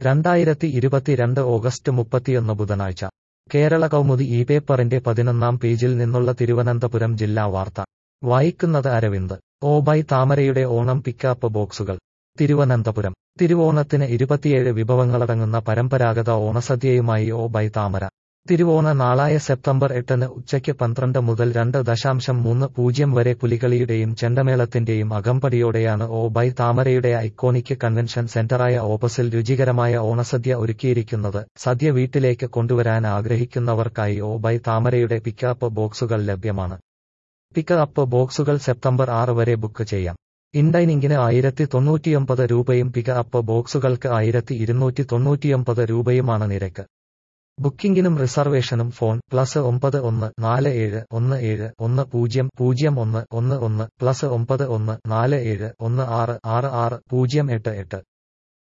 രണ്ടായിരത്തി ഇരുപത്തിരണ്ട് ഓഗസ്റ്റ് മുപ്പത്തിയൊന്ന് ബുധനാഴ്ച കേരള കൗമുദി ഈ പേപ്പറിന്റെ പതിനൊന്നാം പേജിൽ നിന്നുള്ള തിരുവനന്തപുരം ജില്ലാ വാർത്ത വായിക്കുന്നത് അരവിന്ദ് ഓബൈ താമരയുടെ ഓണം പിക്കാപ്പ് ബോക്സുകൾ തിരുവനന്തപുരം തിരുവോണത്തിന് ഇരുപത്തിയേഴ് വിഭവങ്ങളടങ്ങുന്ന പരമ്പരാഗത ഓണസദ്യയുമായി ഓബൈ താമര തിരുവോണ നാളായ സെപ്റ്റംബർ എട്ടിന് ഉച്ചയ്ക്ക് പന്ത്രണ്ട് മുതൽ രണ്ട് ദശാംശം മൂന്ന് പൂജ്യം വരെ പുലികളിയുടെയും ചെണ്ടമേളത്തിന്റെയും അകമ്പടിയോടെയാണ് ഓബൈ താമരയുടെ ഐക്കോണിക് കൺവെൻഷൻ സെന്ററായ ഓപ്പസിൽ രുചികരമായ ഓണസദ്യ ഒരുക്കിയിരിക്കുന്നത് സദ്യ വീട്ടിലേക്ക് കൊണ്ടുവരാൻ ആഗ്രഹിക്കുന്നവർക്കായി ഓബൈ താമരയുടെ പിക്കപ്പ് ബോക്സുകൾ ലഭ്യമാണ് പിക്ക് അപ്പ് ബോക്സുകൾ സെപ്റ്റംബർ ആറ് വരെ ബുക്ക് ചെയ്യാം ഇൻഡൈനിങ്ങിന് ആയിരത്തി തൊണ്ണൂറ്റിയൊമ്പത് രൂപയും പിക്ക് അപ്പ് ബോക്സുകൾക്ക് ആയിരത്തി ഇരുന്നൂറ്റി തൊണ്ണൂറ്റിയൊമ്പത് രൂപയുമാണ് നിരക്ക് ബുക്കിംഗിനും റിസർവേഷനും ഫോൺ പ്ലസ് ഒമ്പത് ഒന്ന് നാല് ഏഴ് ഒന്ന് ഏഴ് ഒന്ന് പൂജ്യം പൂജ്യം ഒന്ന് ഒന്ന് ഒന്ന് പ്ലസ് ഒമ്പത് ഒന്ന് നാല് ഏഴ് ഒന്ന് ആറ് ആറ് ആറ് പൂജ്യം എട്ട് എട്ട്